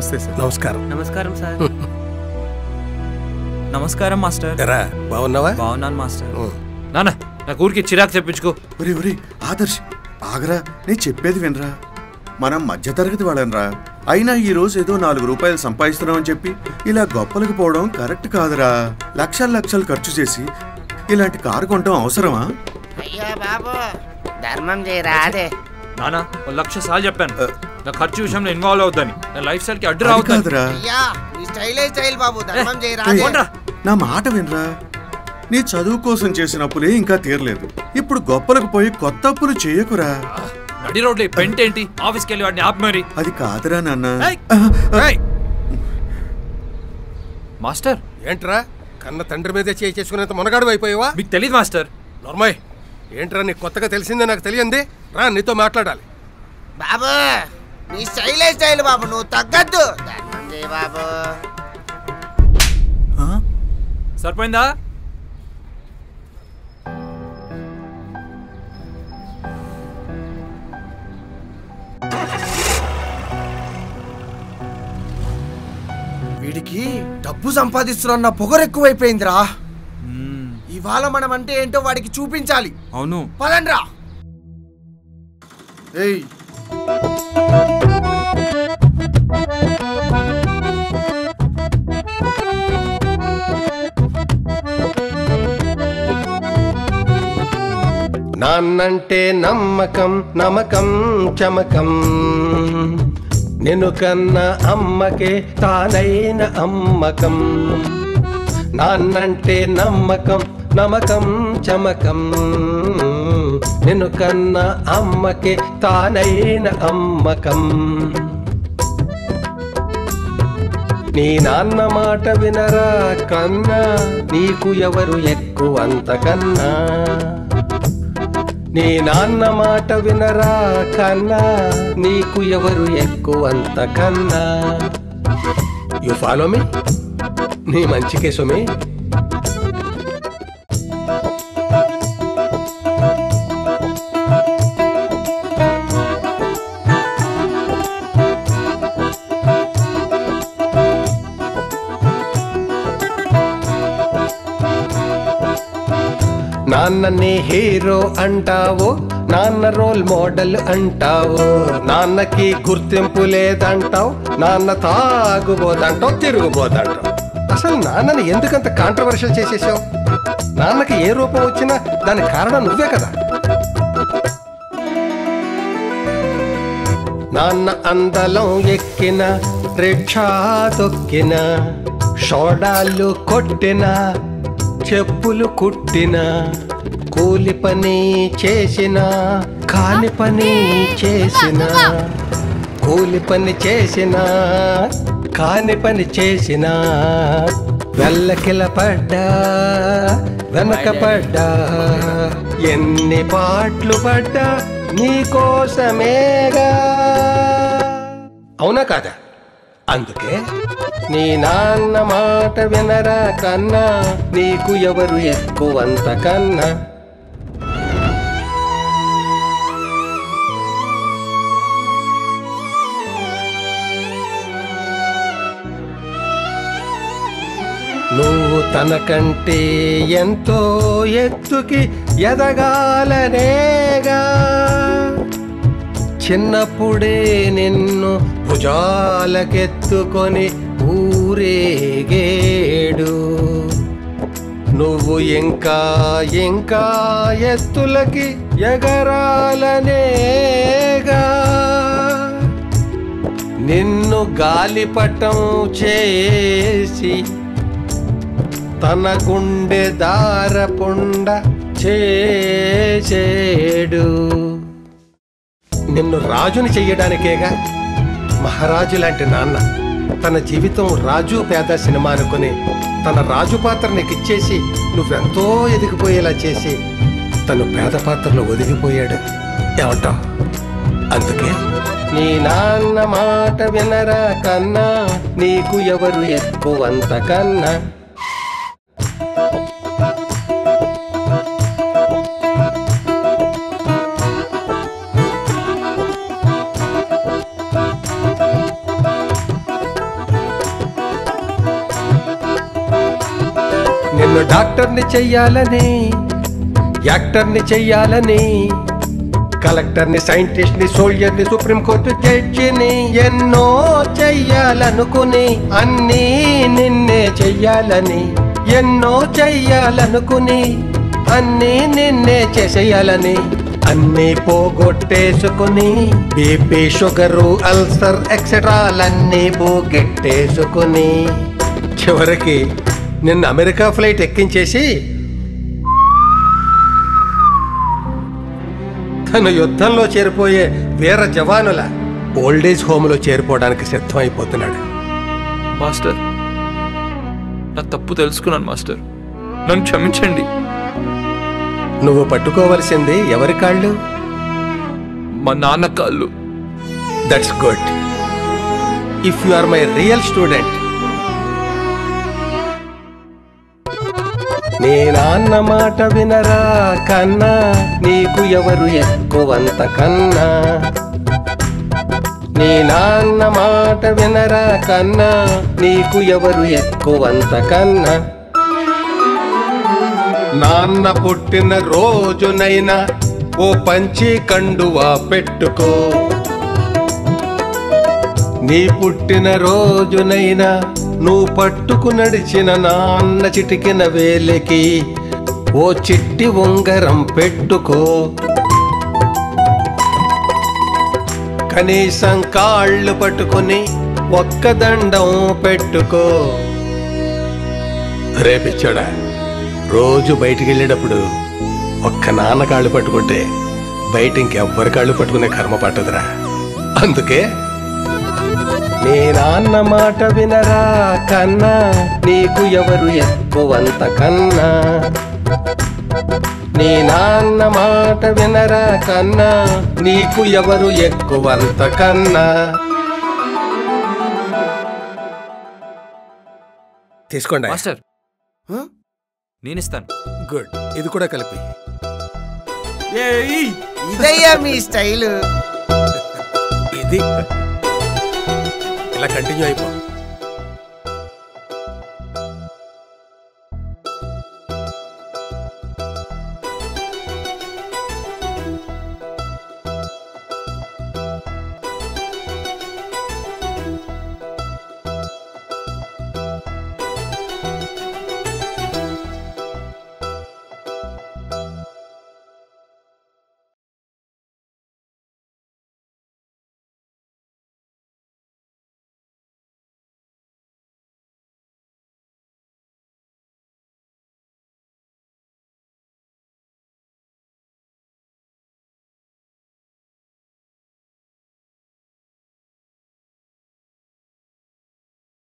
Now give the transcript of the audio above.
నమస్తే సార్ నమస్కారం నమస్కారం సార్ నమస్కారం మాస్టర్ ఎరా బాగున్నావా బాగున్నాను మాస్టర్ నాన్న నాకు ఊరికి చిరాకు తెప్పించుకో ఒరే ఒరే ఆదర్శ్ ఆగరా నేను చెప్పేది వినరా మనం మధ్యతరగతి వాళ్ళనరా అయినా ఈ రోజు ఏదో నాలుగు రూపాయలు సంపాదిస్తున్నామని చెప్పి ఇలా గొప్పలకు పోవడం కరెక్ట్ కాదురా లక్షలు లక్షలు ఖర్చు చేసి ఇలాంటి కారు కొనడం అవసరమా అయ్యో బాబు ధర్మం చేయరా అదే నాన్న ఒక లక్ష సార్లు చెప్పాను నా ఖర్చు విషయంలో ఇన్వాల్వ్ అవుద్దని నా లైఫ్ స్టైల్ కి అడ్డు అది రావద్దని కాదురా అయ్యా నీ స్టైలే స్టైల్ బాబు ధర్మం చేయరా ఏయ్, అదే నా మాట వినరా నీ చదువు కోసం చేసిన అప్పులే ఇంకా తీరలేదు ఇప్పుడు గొప్పలకు పోయి కొత్త అప్పులు చేయకురా నడి రోడ్లు పెంట్ ఏంటి ఆఫీస్కి వెళ్ళి వాడిని ఆపి మరి అది కాదురా నాన్న ఏయ్! ఏయ్! మాస్టర్ ఏంట్రా కన్న తండ్రి మీదే చేయి చేసుకునేంత మునగాడు అయిపోయావా మీకు తెలియదు మాస్టర్ నర్మయ్ ఏంట్రా నీకు కొత్తగా తెలిసిందే నాకు తెలియంది రా నీతో మాట్లాడాలి బాబు నీ స్టైలే స్టైల్ బాబు నువ్వు తగ్గద్దు ధర్మం చేయ బాబు సరిపోయిందా వీడికి డబ్బు సంపాదిస్తున్న పొగరు ఎక్కువైపోయిందిరా ఇవాళ మనం అంటే ఏంటో వాడికి చూపించాలి అవును పదండ్రా ఏయ్ నాన్నంటే నమ్మకం నమ్మకం చమకం నిన్ను కన్న అమ్మకే తానైన అమ్మకం నాన్నంటే నమ్మకం నమ్మకం చమకం నిన్ను కన్న అమ్మకే తానైన అమ్మకం నీ నాన్న మాట వినరా కన్నా నీకు ఎవరు ఎక్కువ అంతకన్నా నీ నాన్న మాట వినరా కన్నా నీకు ఎవరు ఎక్కువ అంతకన్నా యు ఫాలో మీ నీ మంచికే సుమి నాన్నని హీరో అంటావు నాన్న రోల్ మోడల్ అంటావు నాన్నకి గుర్తింపు లేదంటావు నాన్న తాగుబోదంటావు తిరుగుబోదంటావు అసలు నాన్నని ఎందుకంత కాంట్రవర్షియల్ చేసేసావు నాన్నకి ఏ రూపం వచ్చినా దానికి కారణం నువ్వే కదా నాన్న అందలం ఎక్కిన రిక్షా తొక్కిన షోడాలు కొట్టిన చెప్పులు కుట్టిన కూలి పని చేసిన కాని పని చేసిన కూలి పని చేసిన కాని పని చేసిన వెళ్ళకిల పడ్డా వెనక పడ్డా ఎన్ని పాటలు పడ్డా నీకోసమేగా అవునా కాదా అందుకే నీ నాన్న మాట వినరా కన్నా నీకు ఎవరు ఎక్కువంత కన్నా నువ్వు తనకంటే ఎంతో ఎత్తుకి ఎదగాలనేగా చిన్నప్పుడే నిన్ను భుజాలకెత్తుకొని ఊరేగేడు నువ్వు ఇంకా ఇంకా ఎత్తులకి ఎగరాలనేగా నిన్ను గాలిపటం చేసి తన గుండె దారపుండ చేసేడు నిన్ను రాజుని చెయ్యడానికేగా మహారాజు లాంటి నాన్న తన జీవితం రాజు పేద సినిమా అనుకుని తన రాజు పాత్ర నీకు ఇచ్చేసి నువ్వెంతో ఎదిగిపోయేలా చేసి తను పేద పాత్రలో ఒదిగిపోయాడు ఏమంటావు అందుకే నీ నాన్న మాట వినరా కన్నా నీకు ఎవరు ఎక్కువంత కన్నా నన్ను డాక్టర్ని చెయ్యాలని యాక్టర్ని చెయ్యాలని కలెక్టర్ని సైంటిస్ట్ని సోల్జర్ని సుప్రీంకోర్టు జడ్జిని ఎన్నో చెయ్యాలనుకుని అన్నీ నిన్నే చెయ్యాలని ఎన్నో చెయ్యాలనుకుని అన్నీ నిన్నే చేసేయాలని అన్నీ పోగొట్టేసుకుని బీపీ షుగరు అల్సర్ ఎక్సెట్రాలన్నీ పోగొట్టేసుకుని చివరికి నిన్ను అమెరికా ఫ్లైట్ ఎక్కించేసి తను యుద్ధంలో చేరిపోయే వీర జవానుల ఓల్డేజ్ హోమ్లో చేరిపోవడానికి సిద్ధమైపోతున్నాడు మాస్టర్ నా తప్పు తెలుసుకున్నాను మాస్టర్ నన్ను క్షమించండి నువ్వు పట్టుకోవలసింది ఎవరి కాళ్ళు మా నాన్న కాళ్ళు that's good if you are my real student నీ నాన్న మాట వినరా కన్నా నీకు ఎవరు ఎక్కువంత కన్నా నీ నాన్న మాట వినరా కన్నా నీకు ఎవరు ఎక్కువంత కన్నా నాన్న పుట్టిన రోజునైనా ఓ పంచి కండువా పెట్టుకో నీ పుట్టిన రోజునైనా నువ్వు పట్టుకు నడిచిన నాన్న చిటికిన వేలికి ఓ చిట్టి ఉంగరం పెట్టుకో కనీసం కాళ్ళు పట్టుకుని ఒక్క దండం పెట్టుకో రేపిచ్చాడా రోజు బయటికి వెళ్ళేటప్పుడు ఒక్క నాన్న కాళ్ళు పట్టుకుంటే బయట ఇంకెవ్వరి కాళ్ళు పట్టుకునే కర్మ పట్టదురా అందుకే నీ నాన్న మాట వినరా కన్నా నీకు ఎవరు ఎక్కువంత కన్నా నీ నాన్న మాట వినరా కన్నా నీకు ఎవరు ఎక్కువంత కన్నా తీసుకోండి మాస్టర్ హ? నేను ఇస్తాను గుడ్ ఇది కూడా కలిపి ఇదయ్యా మీ స్టైలు ఇది ఇలా కంటిన్యూ అయిపో